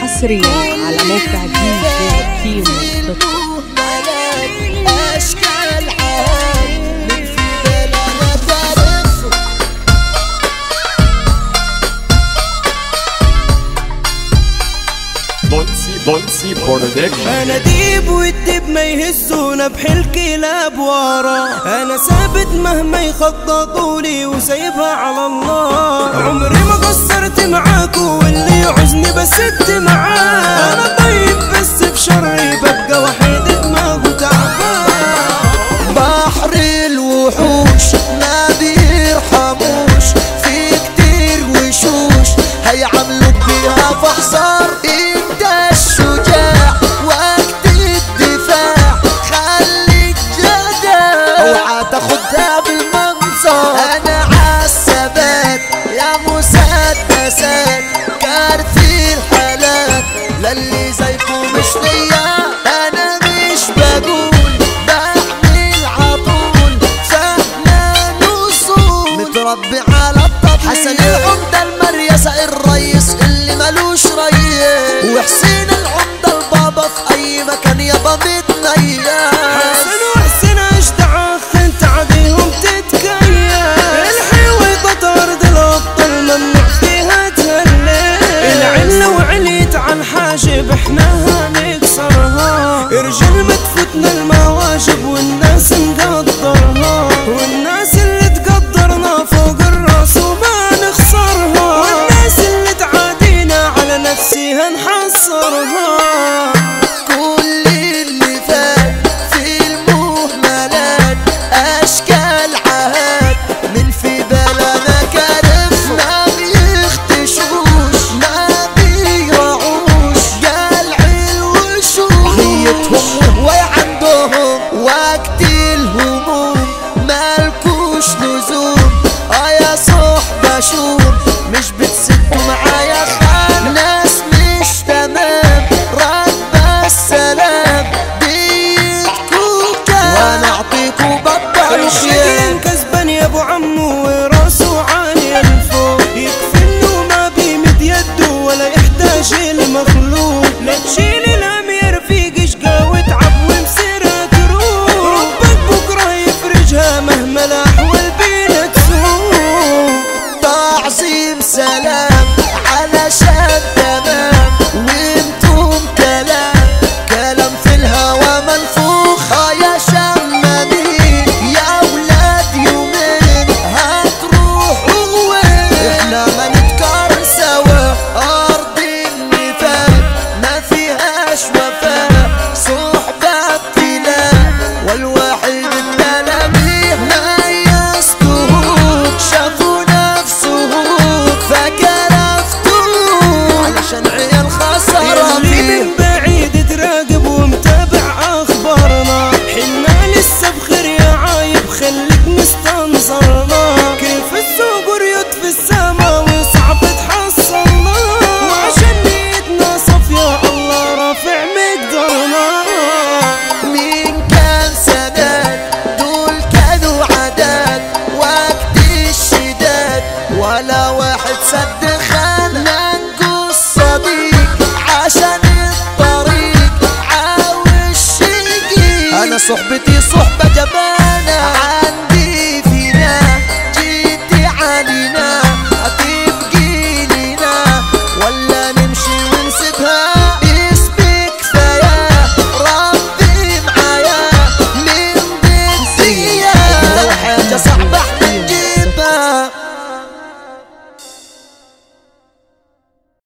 حصريا على موقع دي جي كيمو دوت كوم. اشكال عام من في بلدنا تعرف بونسي بونسي برودكشن انا ديب والديب ما يهزونا بحل كلاب ورا انا ثابت مهما يخططوا لي وسايبها على الله عمري ما قصرت معاكو واللي يعوزني بسد معاه انا طيب بس في شري ببقى وحيد دماغه تعبان بحر الوحوش ما بيرحموش في كتير وشوش هيعملوك بيها فحصار انت الشجاع وقت الدفاع خليك جدع اوعى تاخدها بالمنظر انا عالثبات يا مسدسات كارثي الحالات للي زيكم مش ليا انا مش بقول بعمل عطول فاهمة نصول متربي على الطبيعي حسن العمدة المريسة الريس اللي ملوش ريس وحسين العمدة البابا في اي مكان يابا متنيل حسن وحسن اشتع اخ انت عديهم تتكيف الحيوة ارض الابطال ممنوع فيها تهلل العلة وعليت عن حاجب احنا هنكسرها رجال ما تفوتنا المواجب والناس نقدرها والناس اللي تقدرنا فوق الراس وما نخسرها والناس اللي تعادينا على نفسها نحصرها كل اللي فات في المهملات اشكال عهات من في بلدنا كرف ما بيختشوش ما بيراعوش قلع الوشوش حيتهم وهواي عندهم وقت الهموم مالكوش لزوم اه يا صحبة شوم مش بتسدوا معايا خان ناس مش تمام رد السلام بيتكو كام وانا اعطيكوا بطل الشقين كسبان يا ابو عمو وراسه عالي الفوق يكفي انه ما بيمد يده ولا يحتاج المخلوق لا تشيل